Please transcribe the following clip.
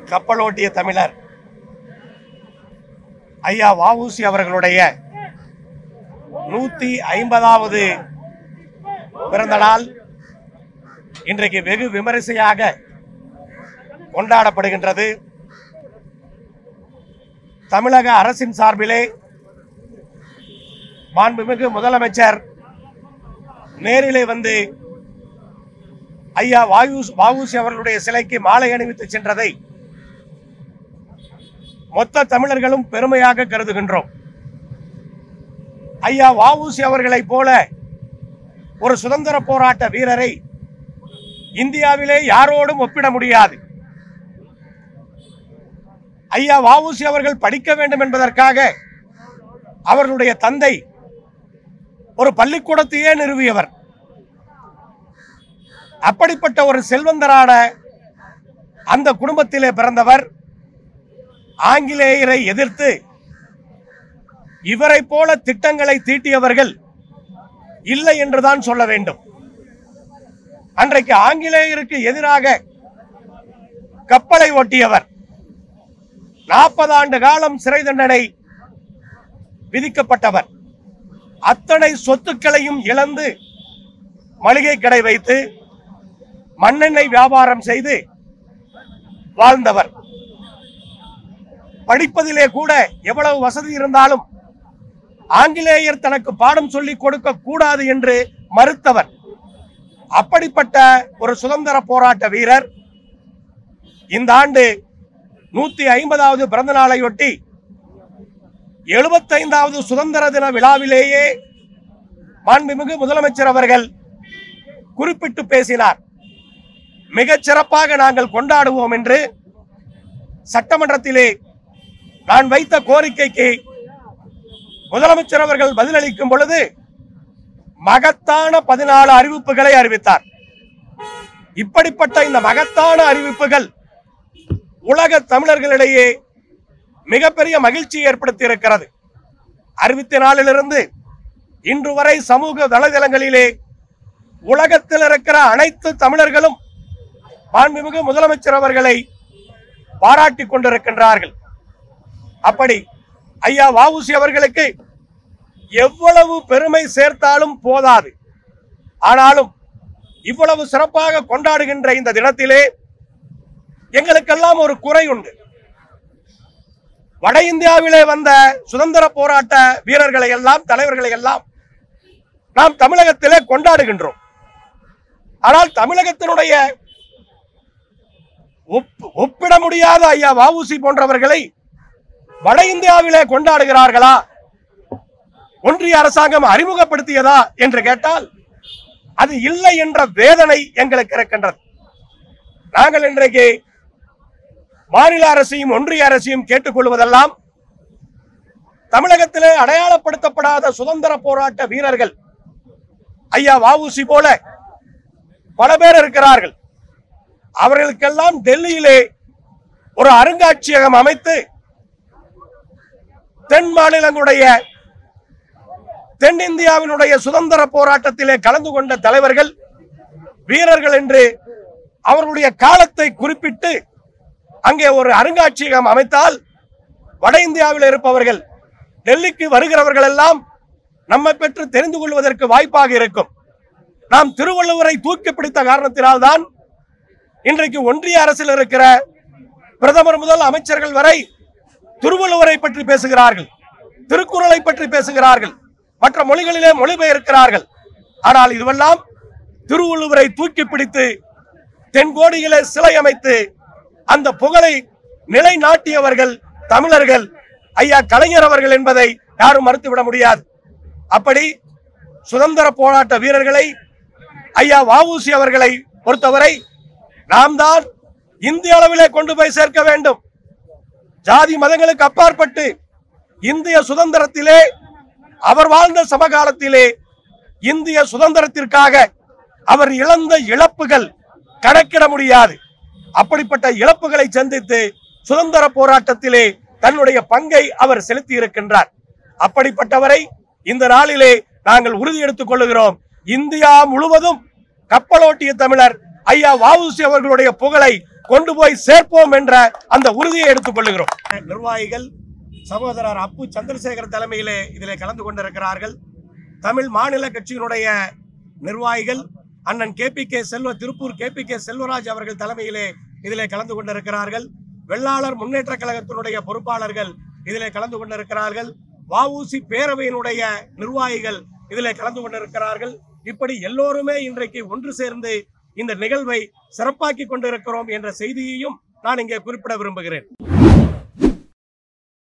கப்பலோட்டிய தமிழர் ஐயா வஉசி அவர்களுடைய நூத்தி ஐம்பதாவது பிறந்த நாள் இன்றைக்கு வெகு விமரிசையாக கொண்டாடப்படுகின்றது தமிழக அரசின் சார்பிலே மாண்புமிகு முதலமைச்சர் நேரிலே வந்து ஐயா வாயு வாவுசி அவர்களுடைய சிலைக்கு மாலை அணிவித்து சென்றதை மொத்த தமிழர்களும் பெருமையாக கருதுகின்றோம் ஐயா வாவுசி அவர்களைப் போல ஒரு சுதந்திர போராட்ட வீரரை இந்தியாவிலே யாரோடும் ஒப்பிட முடியாது ஐயா வாவுசி அவர்கள் படிக்க வேண்டும் என்பதற்காக அவர்களுடைய தந்தை ஒரு பள்ளிக்கூடத்தையே நிறுவியவர் அப்படிப்பட்ட ஒரு செல்வந்தரான அந்த குடும்பத்திலே பிறந்தவர் ஆங்கிலேயரை எதிர்த்து இவரை போல திட்டங்களை தீட்டியவர்கள் இல்லை என்றுதான் சொல்ல வேண்டும் அன்றைக்கு ஆங்கிலேயருக்கு எதிராக கப்பலை ஓட்டியவர் நாற்பது ஆண்டு காலம் சிறை தண்டனை விதிக்கப்பட்டவர் அத்தனை சொத்துக்களையும் இழந்து மளிகை கடை வைத்து மண்ணெண்ணெய் வியாபாரம் செய்து வாழ்ந்தவர் படிப்பதிலே கூட எவ்வளவு வசதி இருந்தாலும் ஆங்கிலேயர் தனக்கு பாடம் சொல்லிக் கொடுக்க கூடாது என்று மறுத்தவர் அப்படிப்பட்ட ஒரு சுதந்திர போராட்ட வீரர் இந்த ஆண்டு நூத்தி ஐம்பதாவது பிறந்த நாளையொட்டி எழுபத்தைந்தாவது சுதந்திர தின விழாவிலேயே மாண்புமிகு முதலமைச்சர் அவர்கள் குறிப்பிட்டு பேசினார் மிகச் சிறப்பாக நாங்கள் கொண்டாடுவோம் என்று சட்டமன்றத்திலே நான் வைத்த கோரிக்கைக்கு முதலமைச்சர் அவர்கள் பதிலளிக்கும் பொழுது மகத்தான பதினாலு அறிவிப்புகளை அறிவித்தார் இப்படிப்பட்ட இந்த மகத்தான அறிவிப்புகள் உலக தமிழர்களிடையே மிகப்பெரிய மகிழ்ச்சி ஏற்படுத்தி இருக்கிறது அறிவித்த நாளிலிருந்து இன்று வரை சமூக வலைதளங்களிலே உலகத்தில் இருக்கிற அனைத்து தமிழர்களும் மாண்புமிகு முதலமைச்சர் அவர்களை பாராட்டி கொண்டிருக்கின்றார்கள் அப்படி ஐயா வாவுசி அவர்களுக்கு எவ்வளவு பெருமை சேர்த்தாலும் போதாது ஆனாலும் இவ்வளவு சிறப்பாக கொண்டாடுகின்ற இந்த தினத்திலே எங்களுக்கெல்லாம் ஒரு குறை உண்டு வட இந்தியாவிலே வந்த சுதந்திர போராட்ட வீரர்களை எல்லாம் தலைவர்களை எல்லாம் நாம் தமிழகத்திலே கொண்டாடுகின்றோம் ஆனால் தமிழகத்தினுடைய ஒப்- ஒப்பிட முடியாத ஐயா வஉசி போன்றவர்களை வட இந்தியாவிலே கொண்டாடுகிறார்களா ஒன்றிய அரசாங்கம் அறிமுகப்படுத்தியதா என்று கேட்டால் அது இல்லை என்ற வேதனை எங்களுக்கு இருக்கின்றது நாங்கள் இன்றைக்கு மாநில அரசையும் ஒன்றிய அரசையும் கேட்டுக்கொள்வதெல்லாம் தமிழகத்திலே அடையாளப்படுத்தப்படாத சுதந்திர போராட்ட வீரர்கள் ஐயா வஉசி போல பல பேர் இருக்கிறார்கள் அவர்களுக்கெல்லாம் டெல்லியிலே ஒரு அருங்காட்சியகம் அமைத்து தென் மாநிலங்களுடைய தென்னிந்தியாவினுடைய சுதந்திர போராட்டத்திலே கலந்து கொண்ட தலைவர்கள் வீரர்கள் என்று அவர்களுடைய காலத்தை குறிப்பிட்டு அங்கே ஒரு அருங்காட்சியகம் அமைத்தால் வட இந்தியாவில் இருப்பவர்கள் டெல்லிக்கு வருகிறவர்கள் எல்லாம் நம்மை பெற்று தெரிந்து கொள்வதற்கு வாய்ப்பாக இருக்கும் நாம் திருவள்ளுவரை தூக்கி பிடித்த காரணத்தினால்தான் இன்றைக்கு ஒன்றிய அரசில் இருக்கிற பிரதமர் முதல் அமைச்சர்கள் வரை திருவள்ளுவரை பற்றி பேசுகிறார்கள் திருக்குறளை பற்றி பேசுகிறார்கள் மற்ற மொழிகளிலே மொழிபெயர்க்கிறார்கள் ஆனால் இதுவெல்லாம் திருவள்ளுவரை தூக்கி பிடித்து தென்கோடியிலே சிலை அமைத்து அந்த புகழை நிலைநாட்டியவர்கள் தமிழர்கள் ஐயா கலைஞர் அவர்கள் என்பதை யாரும் மறுத்துவிட முடியாது அப்படி சுதந்திர போராட்ட வீரர்களை ஐயா வஉசி அவர்களை பொறுத்தவரை நாம் தான் இந்திய அளவிலே கொண்டு போய் சேர்க்க வேண்டும் ஜாதி மதங்களுக்கு அப்பாற்பட்டு இந்திய சுதந்திரத்திலே அவர் வாழ்ந்த சமகாலத்திலே இந்திய சுதந்திரத்திற்காக அவர் இழந்த இழப்புகள் கணக்கிட முடியாது அப்படிப்பட்ட இழப்புகளை சந்தித்து சுதந்திர போராட்டத்திலே தன்னுடைய பங்கை அவர் செலுத்தி இருக்கின்றார் அப்படிப்பட்டவரை இந்த நாளிலே நாங்கள் உறுதி எடுத்துக் கொள்ளுகிறோம் இந்தியா முழுவதும் கப்பலோட்டிய தமிழர் ஐயா வஉசி அவர்களுடைய புகழை கொண்டு போய் சேர்ப்போம் என்ற அந்த உறுதியை எடுத்துக் கொள்ளுகிறோம் நிர்வாகிகள் சகோதரர் அப்பு சந்திரசேகர் தலைமையிலே இதிலே கலந்து கொண்டிருக்கிறார்கள் தமிழ் மாநில கட்சியினுடைய நிர்வாகிகள் அண்ணன் K P K Selva Tiruppur K P K Selvaraj அவர்கள் தலைமையிலே இதிலே கலந்து கொண்டிருக்கிறார்கள் வெள்ளாளர் முன்னேற்ற கழகத்தினுடைய பொறுப்பாளர்கள் இதிலே கலந்து கொண்டிருக்கிறார்கள் வஉசி பேரவையினுடைய நிர்வாகிகள் இதிலே கலந்து கொண்டிருக்கிறார்கள் இப்படி எல்லோருமே இன்றைக்கு ஒன்று சேர்ந்து இந்த நிகழ்வை சிறப்பாக்கி கொண்டிருக்கிறோம் என்ற செய்தியையும் நான் இங்கே குறிப்பிட விரும்புகிறேன்